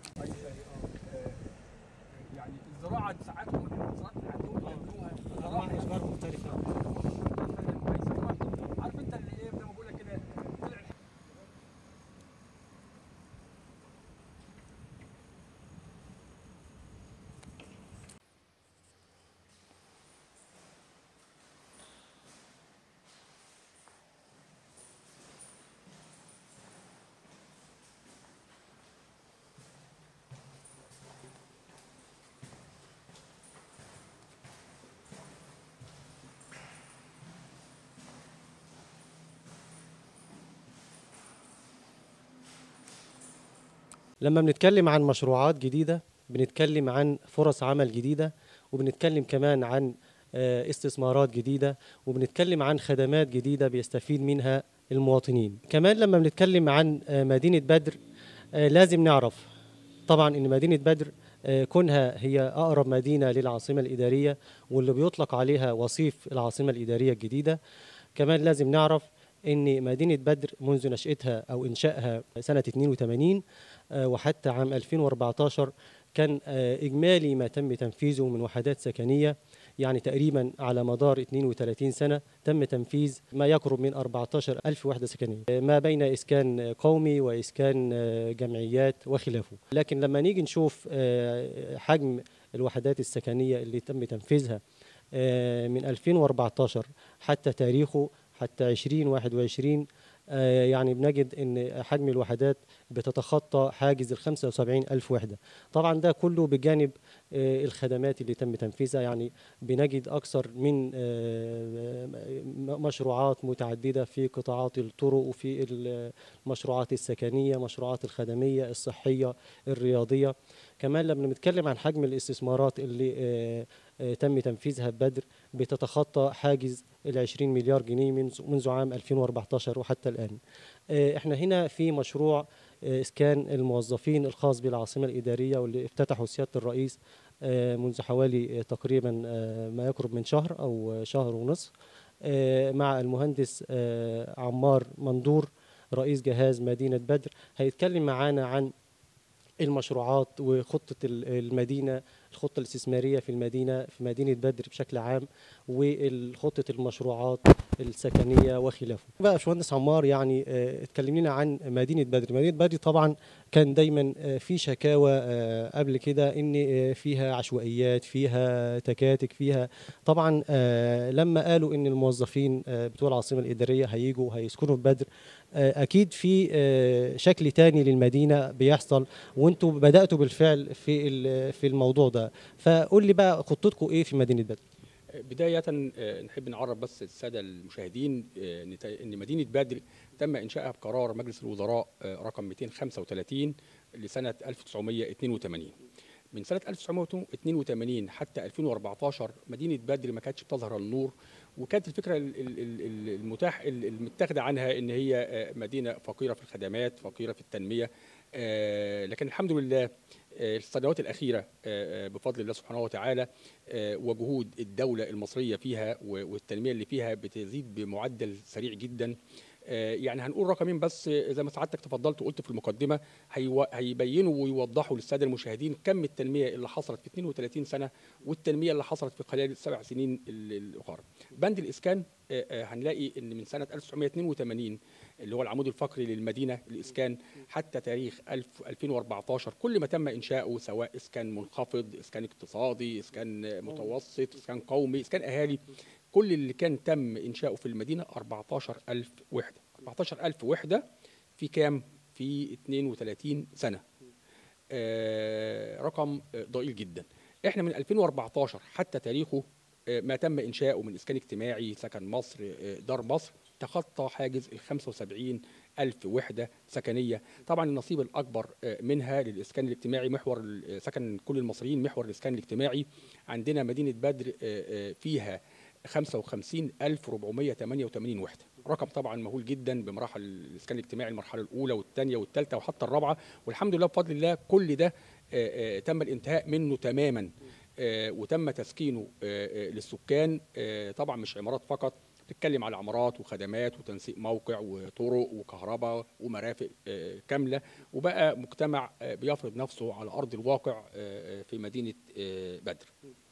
طيب آه، يعني الزراعه ساعاتهم الزراعه اللي عندهم بيعملوها زراعه اشجار مختلفه عارف انت اللي ايه زي ما بقول لك كده طلع لما بنتكلم عن مشروعات جديدة بنتكلم عن فرص عمل جديدة وبنتكلم كمان عن آه، استثمارات جديدة وبنتكلم عن خدمات جديدة بيستفيد منها المواطنين كمان لما بنتكلم عن آه، مدينة بدر آه، لازم نعرف طبعا ان مدينة بدر آه، كونها هي اقرب مدينة للعاصمة الادارية واللي بيطلق عليها وصيف العاصمة الادارية الجديدة كمان لازم نعرف ان مدينة بدر منذ نشأتها او انشائها سنة 82 آه، وحتى عام 2014 كان آه، إجمالي ما تم تنفيذه من وحدات سكنية يعني تقريبا على مدار 32 سنة تم تنفيذ ما يقرب من 14 ألف وحدة سكنية آه، ما بين إسكان قومي وإسكان آه، جمعيات وخلافه لكن لما نيجي نشوف آه، حجم الوحدات السكنية اللي تم تنفيذها آه، من 2014 حتى تاريخه حتى 2021 آه، يعني بنجد ان حجم الوحدات بتتخطى حاجز ال 75 ألف وحدة طبعا ده كله بجانب آه، الخدمات اللي تم تنفيذها يعني بنجد أكثر من آه، م- مشروعات متعددة في قطاعات الطرق وفي المشروعات السكنية مشروعات الخدمية الصحية الرياضية كمان لما بنتكلم عن حجم الاستثمارات اللي آه، آه، تم تنفيذها ببدر بتتخطى حاجز ال 20 مليار جنيه منذ منذ عام 2014 وحتى الآن آه، احنا هنا في مشروع آه، اسكان الموظفين الخاص بالعاصمه الاداريه واللي افتتحه سياده الرئيس آه، منذ حوالي آه، تقريبا آه، ما يقرب من شهر او آه، شهر ونصف آه، مع المهندس آه، عمار مندور رئيس جهاز مدينه بدر هيتكلم معانا عن المشروعات وخطه ال- المدينه الخطه الاستثماريه في المدينه في مدينه بدر بشكل عام وخطه المشروعات السكنيه وخلافه. بقى يا باشمهندس عمار يعني آه، اتكلم لنا عن مدينه بدر، مدينه بدر طبعا كان دايما آه، في شكاوى آه، قبل كده ان آه، فيها عشوائيات، فيها تكاتك، فيها طبعا آه، لما قالوا ان الموظفين آه، بتوع العاصمه الاداريه هيجوا هيسكنوا في بدر آه، اكيد في آه، شكل تاني للمدينه بيحصل وانتوا بداتوا بالفعل في ال- في الموضوع ده فقول لي بقى خطتكم ايه في مدينه بدر بداية آه، نحب نعرف بس السادة المشاهدين آه، إن تا- إن مدينة بدر تم إنشائها بقرار مجلس الوزراء آه، رقم 235 لسنة 1982 من سنة 1982 حتى 2014 مدينة بدر ما كانتش بتظهر النور وكانت الفكرة ال- ال- ال- ال- المتاح ال- المتاخدة عنها إن هي آه، مدينة فقيرة في الخدمات فقيرة في التنمية آه، لكن الحمد لله آه، السنوات الأخيرة آه، آه، بفضل الله سبحانه وتعالى آه، وجهود الدولة المصرية فيها و- والتنمية اللي فيها بتزيد بمعدل سريع جدا آه، يعني هنقول رقمين بس آه، زي ما سعادتك تفضلت وقلت في المقدمة هيو- هيبينوا ويوضحوا للسادة المشاهدين كم التنمية اللي حصلت في 32 سنة والتنمية اللي حصلت في خلال السبع سنين ال- الأخرى بند الإسكان آه، آه، هنلاقي ان من سنه 1982 اللي هو العمود الفقري للمدينه الاسكان حتى تاريخ 1000 2014 كل ما تم انشاؤه سواء اسكان منخفض اسكان اقتصادي اسكان متوسط اسكان قومي اسكان اهالي كل اللي كان تم انشاؤه في المدينه 14000 وحده 14000 وحده في كام في 32 سنه آه، رقم آه، ضئيل جدا احنا من 2014 حتى تاريخه آه، ما تم انشاؤه من اسكان اجتماعي سكن مصر آه، دار مصر تخطى حاجز ال 75 ألف وحدة سكنية طبعا النصيب الأكبر آه، منها للإسكان الاجتماعي محور ال- سكن كل المصريين محور الإسكان الاجتماعي عندنا مدينة بدر آه، آه، فيها 55488 وحدة رقم طبعا مهول جدا بمراحل الإسكان الاجتماعي المرحلة الأولى والثانية والثالثة وحتى الرابعة والحمد لله بفضل الله كل ده آه، آه، تم الانتهاء منه تماما آه، وتم تسكينه آه، آه، للسكان آه، طبعا مش عمارات فقط بتتكلم على عمارات وخدمات وتنسيق موقع وطرق وكهرباء ومرافق آه، كامله وبقى مجتمع آه، بيفرض نفسه على ارض الواقع آه، في مدينه آه، بدر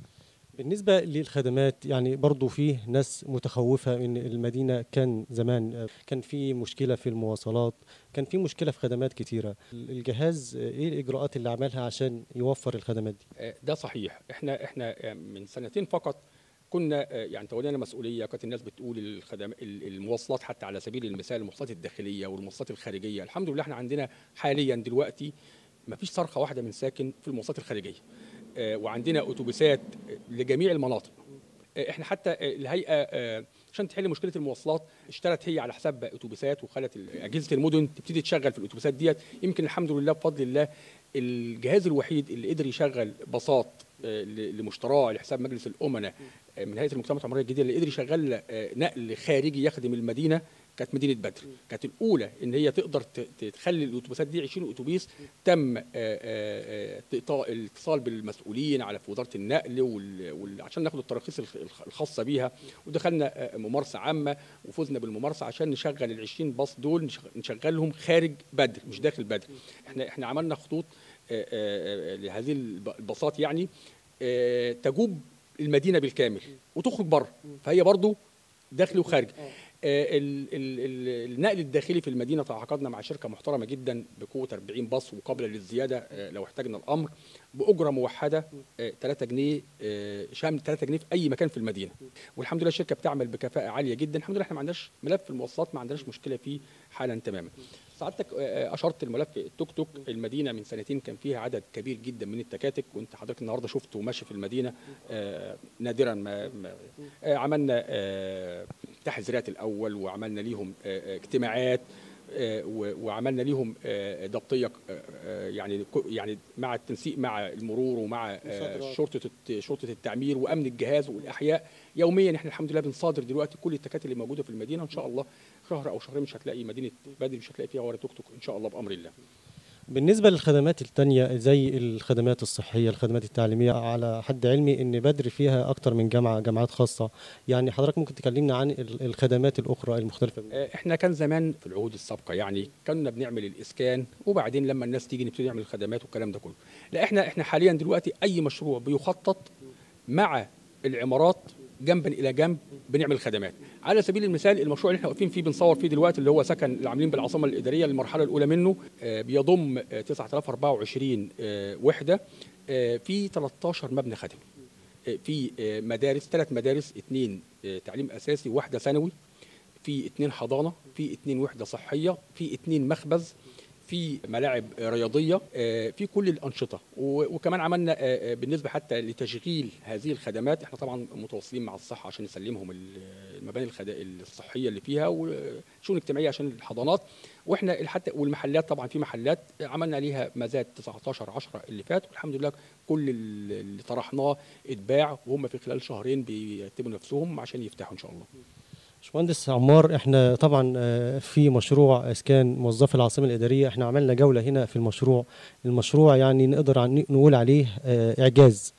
بالنسبة للخدمات يعني برضو فيه ناس متخوفة ان المدينة كان زمان آه، كان في مشكلة في المواصلات كان في مشكلة في خدمات كتيرة الجهاز آه، ايه الاجراءات اللي عملها عشان يوفر الخدمات دي آه، ده صحيح احنا احنا آه، من سنتين فقط كنا آه، يعني تولينا مسؤوليه كانت الناس بتقول الخدم ال- المواصلات حتى على سبيل المثال المواصلات الداخليه والمواصلات الخارجيه الحمد لله احنا عندنا حاليا دلوقتي ما فيش صرخه واحده من ساكن في المواصلات الخارجيه آه، وعندنا اتوبيسات آه، لجميع المناطق آه، احنا حتى آه، الهيئه آه، عشان تحل مشكله المواصلات اشترت هي على حساب اتوبيسات وخلت ال- اجهزه المدن تبتدي تشغل في الاتوبيسات ديت يمكن الحمد لله بفضل الله الجهاز الوحيد اللي قدر يشغل باصات آه، ل- لمشتراه لحساب مجلس الامناء آه، من هيئه المجتمعات العمرانيه الجديده اللي قدر يشغل آه، نقل خارجي يخدم المدينه كانت مدينه بدر كانت الاولى ان هي تقدر ت- ت- تخلي الاتوبيسات دي 20 اتوبيس تم آه، آه، آه، تقطاع- الاتصال بالمسؤولين على في وزاره النقل وال- وال- عشان ناخد التراخيص الخ- الخ- الخاصه بيها ودخلنا آه، ممارسه عامه وفزنا بالممارسه عشان نشغل ال 20 باص دول نشغ- نشغلهم خارج بدر مش داخل بدر احنا احنا عملنا خطوط آه، آه، آه، لهذه الب- الباصات يعني آه، تجوب المدينه بالكامل وتخرج بره فهي برضو داخلي وخارجي آه، ال- ال- ال- النقل الداخلي في المدينه تعاقدنا مع شركه محترمه جدا بقوه 40 باص وقابله للزياده آه، لو احتاجنا الامر باجره موحده آه، 3 جنيه آه، شامل 3 جنيه في اي مكان في المدينه والحمد لله الشركه بتعمل بكفاءه عاليه جدا الحمد لله احنا ما عندناش ملف المواصلات ما عندناش مشكله فيه حالا تماما سعادتك آه، اشرت الملف التوك توك المدينه من سنتين كان فيها عدد كبير جدا من التكاتك وانت حضرتك النهارده شفته ماشي في المدينه آه، نادرا ما ما- آه، عملنا آه، تحذيرات الاول وعملنا ليهم آه، آه، اجتماعات آه، و- وعملنا ليهم آه، ضبطيه آه، آه، يعني كو- يعني مع التنسيق مع المرور ومع آه، مصادرات. شرطه الت- شرطه التعمير وامن الجهاز والاحياء يوميا احنا الحمد لله بنصادر دلوقتي كل التكاتك اللي موجوده في المدينه ان شاء الله شهر او شهرين مش هتلاقي مدينه بدر مش هتلاقي فيها ولا توك توك ان شاء الله بامر الله بالنسبة للخدمات التانية زي الخدمات الصحية الخدمات التعليمية على حد علمي ان بدر فيها اكتر من جامعة جامعات خاصة يعني حضرتك ممكن تكلمنا عن ال- الخدمات الاخرى المختلفة آه، احنا كان زمان في العهود السابقه يعني كنا بنعمل الاسكان وبعدين لما الناس تيجي نبتدي نعمل الخدمات والكلام ده كله لا احنا احنا حاليا دلوقتي اي مشروع بيخطط مع العمارات جنبا الى جنب بنعمل الخدمات على سبيل المثال المشروع اللي احنا واقفين فيه بنصور فيه دلوقتي اللي هو سكن اللي عاملين بالعاصمه الاداريه المرحله الاولى منه آه، بيضم آه، 9024 آه، وحده آه، في 13 مبنى خدمي آه، في آه، مدارس ثلاث مدارس اثنين آه، تعليم اساسي واحده ثانوي في اتنين حضانه في اتنين وحده صحيه في اتنين مخبز في ملاعب رياضيه آه، في كل الانشطه و- وكمان عملنا آه، آه، بالنسبه حتى لتشغيل هذه الخدمات احنا طبعا متواصلين مع الصحه عشان نسلمهم ال- المباني الخد- الصحيه اللي فيها وشؤون اجتماعيه عشان الحضانات واحنا حتى والمحلات طبعا في محلات عملنا عليها مزاد 19 10 اللي فات والحمد لله كل اللي طرحناه اتباع وهم في خلال شهرين بيرتبوا نفسهم عشان يفتحوا ان شاء الله باشمهندس عمار احنا طبعا آه، في مشروع اسكان موظفي العاصمه الاداريه احنا عملنا جوله هنا في المشروع المشروع يعني نقدر عن- نقول عليه آه، اعجاز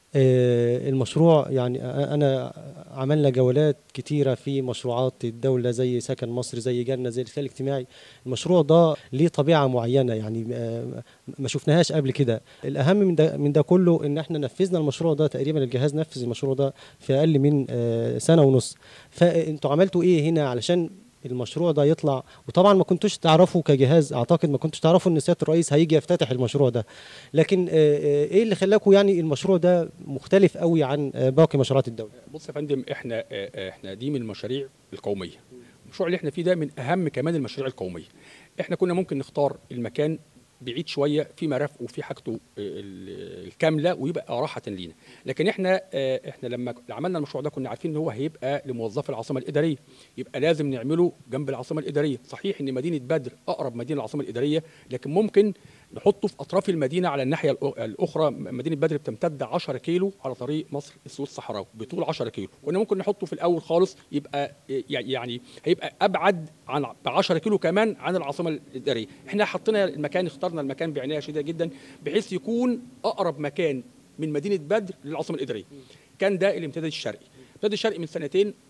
آه، المشروع يعني آه، انا عملنا جولات كتيره في مشروعات الدوله زي سكن مصر زي جنه زي الرساله الاجتماعي المشروع ده ليه طبيعه معينه يعني آه، ما شفناهاش قبل كده الاهم من ده من ده كله ان احنا نفذنا المشروع ده تقريبا الجهاز نفذ المشروع ده في اقل من آه، سنه ونص فانتوا عملتوا ايه هنا علشان المشروع ده يطلع وطبعا ما كنتوش تعرفوا كجهاز اعتقد ما كنتوش تعرفوا ان سياده الرئيس هيجي يفتتح المشروع ده لكن آه، آه، ايه اللي خلاكم يعني المشروع ده مختلف قوي عن آه، باقي مشروعات الدوله بص يا فندم احنا آه، آه، احنا دي من المشاريع القوميه المشروع اللي احنا فيه ده من اهم كمان المشاريع القوميه احنا كنا ممكن نختار المكان بعيد شويه في مرافقه وفي حاجته آه، ال- الكامله ويبقى راحه لينا لكن احنا آه، احنا لما عملنا المشروع ده كنا عارفين ان هو هيبقى لموظفي العاصمه الاداريه يبقى لازم نعمله جنب العاصمه الاداريه صحيح ان مدينه بدر اقرب مدينه للعاصمه الاداريه لكن ممكن نحطه في اطراف المدينه على الناحيه الأ- الاخرى مدينه بدر بتمتد 10 كيلو على طريق مصر السويس الصحراوي بطول 10 كيلو كنا ممكن نحطه في الاول خالص يبقى يعني هيبقى ابعد عن ب 10 كيلو كمان عن العاصمه الاداريه احنا حطينا المكان اخترنا المكان بعنايه شديده جدا بحيث يكون اقرب مكان من مدينه بدر للعاصمه الاداريه كان ده الامتداد الشرقي الامتداد الشرقي من سنتين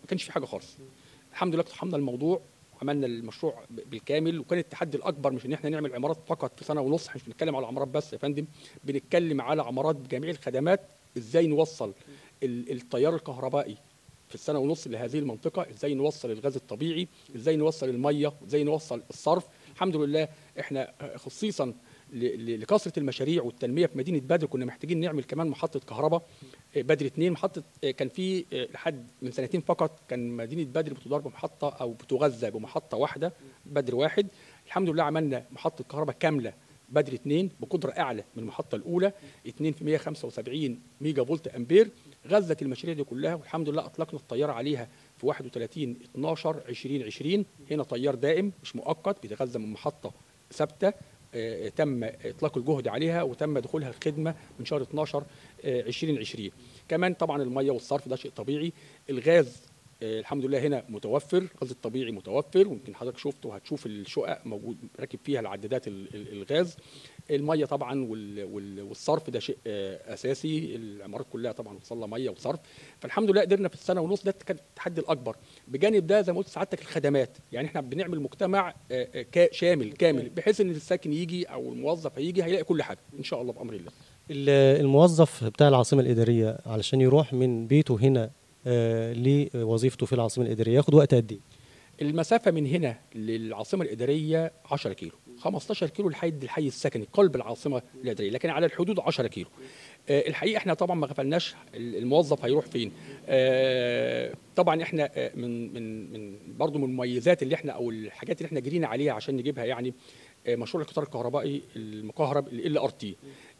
ما كانش في حاجه خالص الحمد لله اقتحمنا الموضوع عملنا المشروع ب- بالكامل وكان التحدي الاكبر مش ان احنا نعمل عمارات فقط في سنه ونص احنا مش بنتكلم على عمارات بس يا فندم بنتكلم على عمارات بجميع الخدمات ازاي نوصل ال- التيار الكهربائي في السنه ونص لهذه المنطقه ازاي نوصل الغاز الطبيعي ازاي نوصل الميه ازاي نوصل الصرف الحمد لله احنا آه، خصيصا ل- ل- لكثره المشاريع والتنميه في مدينه بدر كنا محتاجين نعمل كمان محطه كهرباء آه، بدر اثنين محطه آه، كان في آه، لحد من سنتين فقط كان مدينه بدر بتدار بمحطه او بتغذى بمحطه واحده بدر واحد الحمد لله عملنا محطه كهرباء كامله بدر 2 بقدره اعلى من المحطه الاولى 2 في 175 ميجا فولت امبير غذت المشاريع دي كلها والحمد لله اطلقنا الطياره عليها في 31 12 2020 هنا طيار دائم مش مؤقت بيتغذى من محطه ثابته آه، تم اطلاق الجهد عليها وتم دخولها الخدمه من شهر 12 آه، 2020 كمان طبعا الميه والصرف ده شيء طبيعي الغاز آه، الحمد لله هنا متوفر الغاز الطبيعي متوفر ويمكن حضرتك شفت وهتشوف الشقق موجود راكب فيها العدادات ال- ال- الغاز الميه طبعا وال- وال- والصرف ده شيء آه، اساسي العمارات كلها طبعا وصل لها ميه وصرف فالحمد لله قدرنا في السنه ونص ده كان التحدي الاكبر بجانب ده زي ما قلت سعادتك الخدمات يعني احنا بنعمل مجتمع آه، آه، كا- شامل كامل بحيث ان الساكن يجي او الموظف هيجي هيلاقي كل حاجه ان شاء الله بامر الله ال- الموظف بتاع العاصمة الإدارية علشان يروح من بيته هنا آه، لوظيفته في العاصمة الإدارية ياخد وقت قد إيه؟ المسافه من هنا للعاصمه الاداريه 10 كيلو 15 كيلو لحد الحي السكني قلب العاصمه الاداريه لكن على الحدود 10 كيلو آه، الحقيقه احنا طبعا ما غفلناش ال- الموظف هيروح فين آه، طبعا احنا آه، من من من برضه من المميزات اللي احنا او الحاجات اللي احنا جرينا عليها عشان نجيبها يعني آه، مشروع القطار الكهربائي المكهرب ال ار تي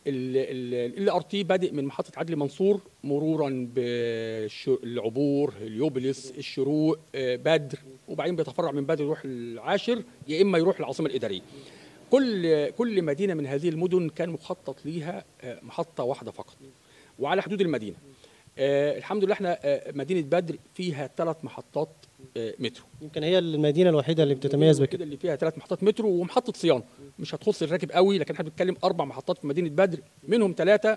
ال ار تي بادئ من محطه عدلي منصور مرورا بالعبور اليوبلس الشروق آه، بدر وبعدين بيتفرع من بدر يروح العاشر يا اما يروح العاصمه الاداريه كل كل مدينه من هذه المدن كان مخطط ليها آه، محطه واحده فقط وعلى حدود المدينه آه، الحمد لله احنا آه، مدينه بدر فيها ثلاث محطات آه، مترو يمكن هي المدينة الوحيدة اللي بتتميز كده بكده اللي فيها ثلاث محطات مترو ومحطه صيانه مش هتخص الراكب قوي لكن احنا بنتكلم اربع محطات في مدينه بدر منهم ثلاثه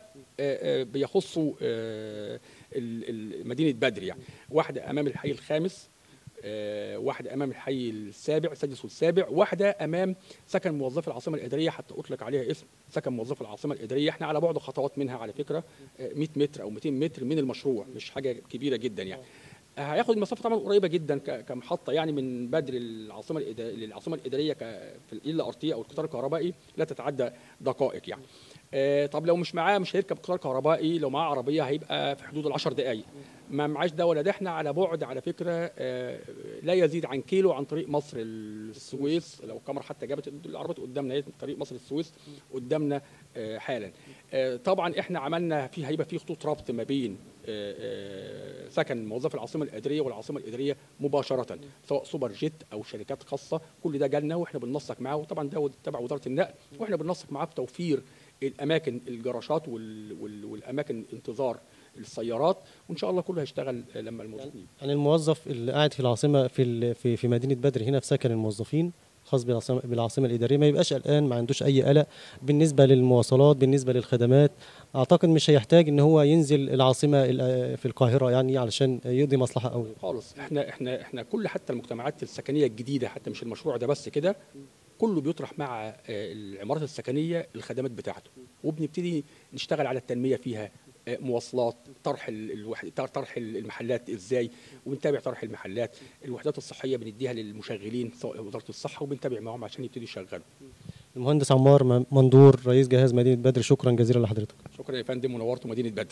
بيخصوا آه، ال- ال- مدينه بدر يعني واحده امام الحي الخامس آه، واحده امام الحي السابع السادس والسابع واحده امام سكن موظفي العاصمه الاداريه حتى اطلق عليها اسم سكن موظفي العاصمه الاداريه احنا على بعد خطوات منها على فكره آه، 100 متر او 200 متر من المشروع مش حاجه كبيره جدا يعني هياخد مسافه طبعا قريبه جدا ك- كمحطه يعني من بدر العاصمه الإدا- للعاصمه الاداريه ك- في ال ار تي او القطار الكهربائي لا تتعدى دقائق يعني آه، طب لو مش معاه مش هيركب قطار كهربائي لو معاه عربيه هيبقى في حدود العشر دقائق ما معاش ده ولا ده احنا على بعد على فكره آه، لا يزيد عن كيلو عن طريق مصر السويس لو الكاميرا حتى جابت العربيات قدامنا هي طريق مصر السويس قدامنا آه، حالا آه، طبعا احنا عملنا في هيبقى في خطوط ربط ما بين آه، آه، سكن موظف العاصمه الاداريه والعاصمه الاداريه مباشره سواء سوبر جيت او شركات خاصه كل ده جالنا واحنا بننسق معاه وطبعا ده تبع وزاره النقل واحنا بننسق معاه في توفير الاماكن الجراشات وال- وال- والاماكن انتظار السيارات وان شاء الله كله هيشتغل آه، لما الموظفين يجوا. يعني الموظف اللي قاعد في العاصمة في ال- في في مدينة بدر هنا في سكن الموظفين خاص بالعاصمة بالعاصمة الإدارية ما يبقاش قلقان ما عندوش أي قلق بالنسبة للمواصلات بالنسبة للخدمات أعتقد مش هيحتاج إن هو ينزل العاصمة ال- في القاهرة يعني علشان يقضي مصلحة أو خالص احنا احنا احنا كل حتى المجتمعات السكنيه الجديده حتى مش المشروع ده بس كده كله بيطرح مع آه، العمارات السكنيه الخدمات بتاعته وبنبتدي نشتغل على التنميه فيها آه، مواصلات طرح ال- الوحد طر- طرح المحلات ازاي وبنتابع طرح المحلات الوحدات الصحيه بنديها للمشغلين سواء وزاره الصحه وبنتابع معاهم عشان يبتدوا يشغلوا المهندس عمار م- مندور رئيس جهاز مدينة بدر شكرا جزيلا لحضرتك شكرا يا فندم ونورتوا مدينه بدر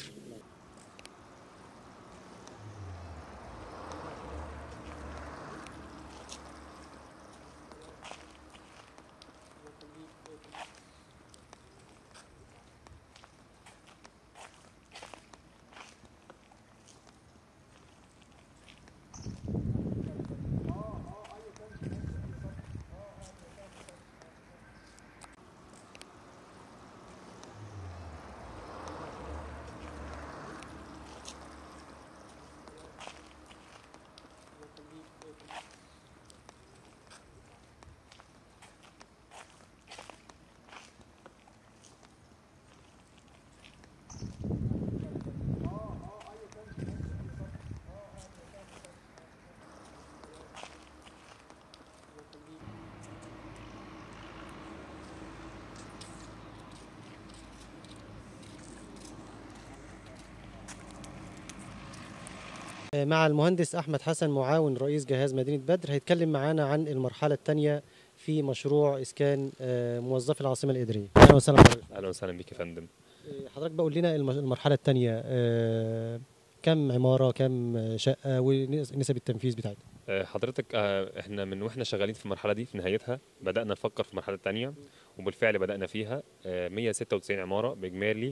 آه، مع المهندس احمد حسن معاون رئيس جهاز مدينه بدر هيتكلم معانا عن المرحله الثانيه في مشروع اسكان آه، موظفي العاصمه الاداريه اهلا وسهلا بحضرتك اهلا وسهلا بيك يا فندم آه، حضرتك بقول لنا الم- المرحله الثانيه كم عماره كم شقه ونسب التنفيذ بتاعتها آه، حضرتك آه، احنا من واحنا شغالين في المرحله دي في نهايتها بدانا نفكر في المرحله الثانيه وبالفعل بدانا فيها آه، 196 عماره باجمالي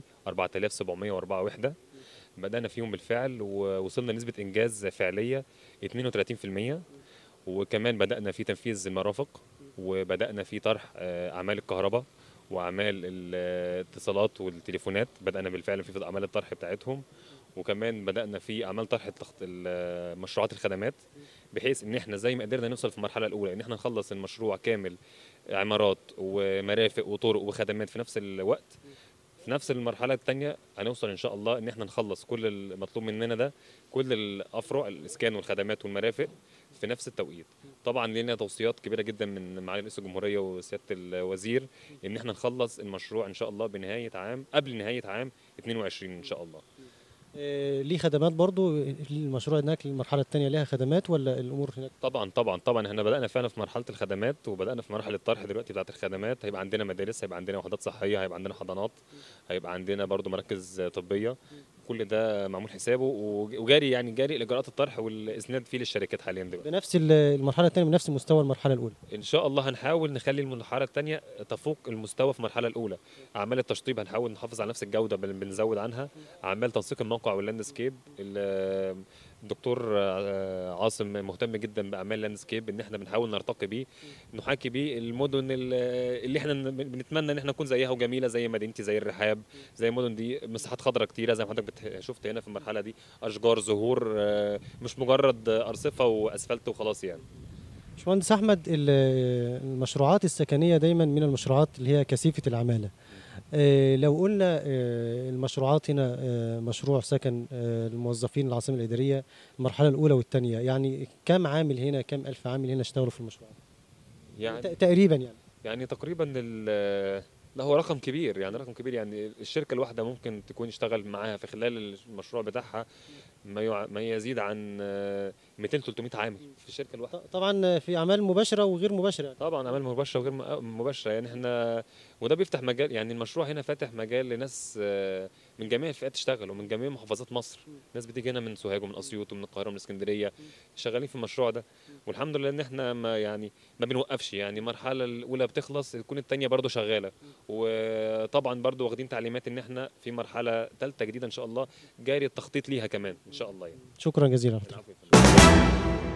4704 وحده بدانا فيهم بالفعل ووصلنا لنسبه انجاز فعليه 32% وكمان بدانا في تنفيذ المرافق وبدانا في طرح آه، اعمال الكهرباء واعمال الاتصالات والتليفونات بدانا بالفعل في اعمال الطرح بتاعتهم وكمان بدانا في اعمال طرح التخط- ال- مشروعات الخدمات بحيث ان احنا زي ما قدرنا نوصل في المرحله الاولى ان احنا نخلص المشروع كامل عمارات ومرافق وطرق وخدمات في نفس الوقت في نفس المرحله الثانيه هنوصل ان شاء الله ان احنا نخلص كل المطلوب مننا ده كل الافرع الاسكان والخدمات والمرافق في نفس التوقيت طبعا لنا توصيات كبيره جدا من معالي رئيس الجمهوريه وسياده الوزير ان احنا نخلص المشروع ان شاء الله بنهايه عام قبل نهايه عام 22 ان شاء الله آه، ليه خدمات برضو المشروع هناك المرحله الثانيه لها خدمات ولا الامور هناك طبعا طبعا طبعا احنا بدانا فعلا في مرحله الخدمات وبدانا في مرحله الطرح دلوقتي بتاعه الخدمات هيبقى عندنا مدارس هيبقى عندنا وحدات صحيه هيبقى عندنا حضانات هيبقى عندنا برضو مراكز طبيه كل ده معمول حسابه وج- وجاري يعني جاري الاجراءات الطرح والاسناد فيه للشركات حاليا دلوقتي بنفس ال- المرحله الثانيه بنفس مستوى المرحله الاولى ان شاء الله هنحاول نخلي المرحله الثانيه تفوق المستوى في المرحله الاولى اعمال التشطيب هنحاول نحافظ على نفس الجوده بل بنزود عنها اعمال تنسيق الموقع واللاندسكيب ال- الدكتور آه، عاصم مهتم جدا باعمال لاندسكيب ان احنا بنحاول نرتقي بيه نحاكي بيه المدن ال- اللي احنا ن- بنتمنى ان احنا نكون زيها وجميله زي مدينتي زي الرحاب زي المدن دي مساحات خضراء كتيره زي ما حضرتك بت- شفت هنا في المرحله دي اشجار زهور آه، مش مجرد ارصفه واسفلت وخلاص يعني باشمهندس احمد ال- المشروعات السكنيه دايما من المشروعات اللي هي كثيفه العماله آه، لو قلنا آه، المشروعات هنا آه، مشروع سكن آه، الموظفين العاصمه الاداريه المرحله الاولى والثانيه يعني كم عامل هنا كم الف عامل هنا اشتغلوا في المشروع يعني ت- تقريبا يعني يعني تقريبا ال- لا هو رقم كبير يعني رقم كبير يعني الشركه الواحده ممكن تكون اشتغل معاها في خلال المشروع بتاعها ما يع- ما يزيد عن آه، 200 300 عامل في الشركه الواحده ط- طبعا في اعمال مباشره وغير مباشره يعني. طبعا اعمال مباشره وغير م- مباشره يعني احنا وده بيفتح مجال يعني المشروع هنا فاتح مجال لناس آه، من جميع الفئات تشتغل ومن جميع محافظات مصر ناس بتيجي هنا من سوهاج ومن اسيوط ومن القاهره ومن اسكندريه شغالين في المشروع ده والحمد لله ان احنا ما يعني ما بنوقفش يعني المرحله الاولى بتخلص تكون الثانيه برضو شغاله وطبعا برضو واخدين تعليمات ان احنا في مرحله ثالثه جديده ان شاء الله جاري التخطيط ليها كمان ان شاء الله يعني شكرا جزيلا العفو يا فندم.